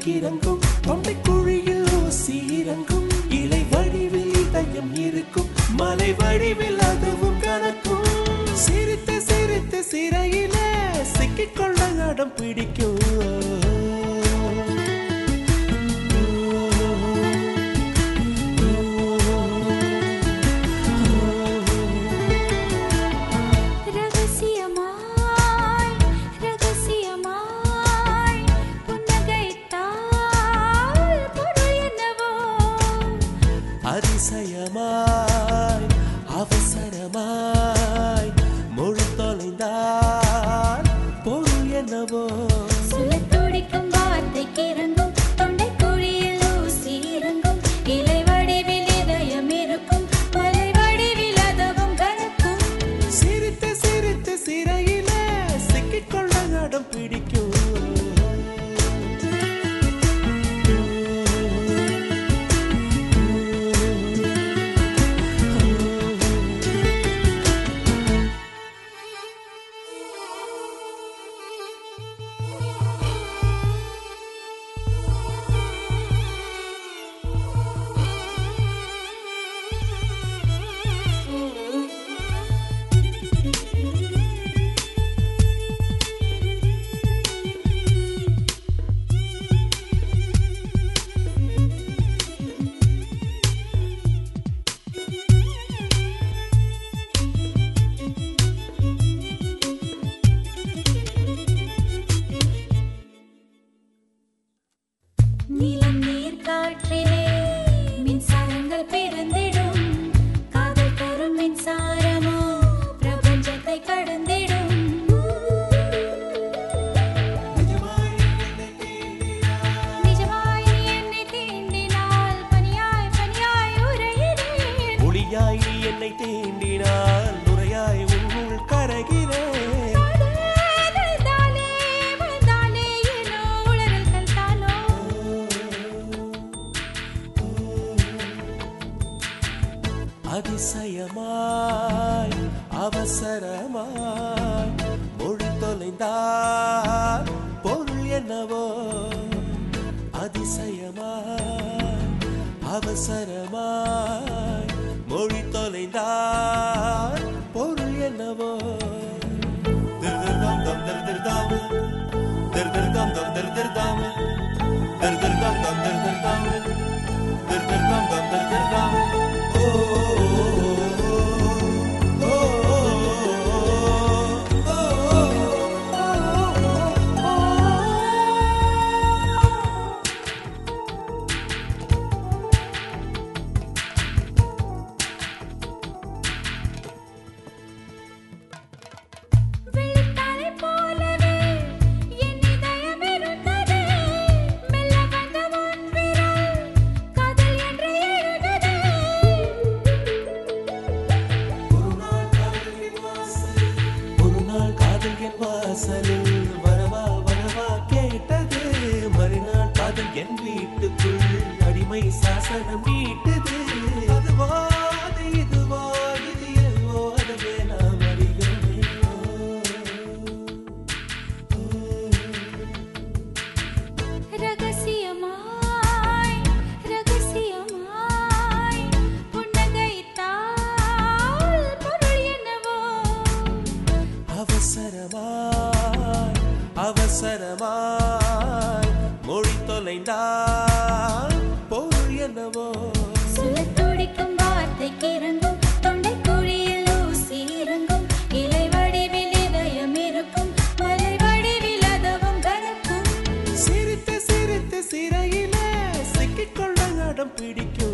கிறங்கும் தொண்டை குழியில் ஊசி இறங்கும் இலை வடிவில் இதயம் இருக்கும் மலை வடிவில் அதுவும் கணக்கும் சிரித்து சிரித்து சிறையில சிக்கிக்கொள்ள அடம் பிடிக்கும் ரகசியமாய் ரகசியமாய் புன்னகைத்தால் பொருள் என்னவோ அதிசயமாய் அவசரமாய் மொழி தொலைந்தால் பொருள் என்னவோ சொல்லத் துடிக்கும் வார்த்தைக்கு இறங்கும் தொண்டை குழியில் ஊசி இறங்கும் இலை வடிவில் இதயம் இருக்கும் மலை வடிவில் அதவும் கணக்கும் சிரித்து சிரித்து சிறையில சிக்கிக்கொள்ள அடம் பிடிக்கும் நிலம் நீர் காற்றிலே மின்சாரங்கள் பிறந்திடும் காதல் தரும் மின்சாரமோ பிரபஞ்சத்தை கடந்திடும் நிஜமாய் நீ என்னை தீண்டினால் பனியாய் பனியாய் உறைகிறேன் ஒளியாய் நீ என்னை தீண்டினால் நுரையாய் உன்னுள் கரகிறேன் காதல் தானே வந்தாலே ஏனோ உளறல்கள் தானோ அதிசயமாய் அவசரமாய் மொழி தொலைந்தால் பொருள் என்னவோ அதிசயமாய் அவசரமாய் மொழி தொலைந்தால் பொருள் என்னவோ திருதிர்தாம் தம் திருதிர்தாம் திருதிர்தாம் தம் திருதிர்தாம் திருதிர்தாம் தம் திருதிர்தாம் திருதிர்தாம் தம் திருதிர்தாம் ஓ ஓ வெள்ளித்தாளை போலவே என் இதயம் இருந்தது மெல்ல வந்த உன் விரல் காதல் என்று எழுதது ஒரு நாள் காதல் என் வாசலில் வரவா வரவா கேட்டது மறுநாள் காதல் என் வீட்டுக்குள் அடிமை சாசனம் நீட்டது அதுவா அது இதுவா இது எதுவோ அதுவே நாம் அறிகிறோமே ரகசியமாய் ரகசியமாய் புன்னகைத்தால் பொருள் என்னவோ அவசரமாய் அவசரமாய் மொழி தொலைந்தால் பொருள் என்னவோ சொல்லத் துடிக்கும் வார்த்தைக்கு இறங்கும் தொண்டை குழியில் ஊசி இறங்கும் இலை வடிவில் இதயம் இருக்கும் மலை வடிவில் அதவும் கணக்கும் சிரித்து சிரித்து சிறையில சிக்கிக்கொள்ள அடம் பிடிக்கும்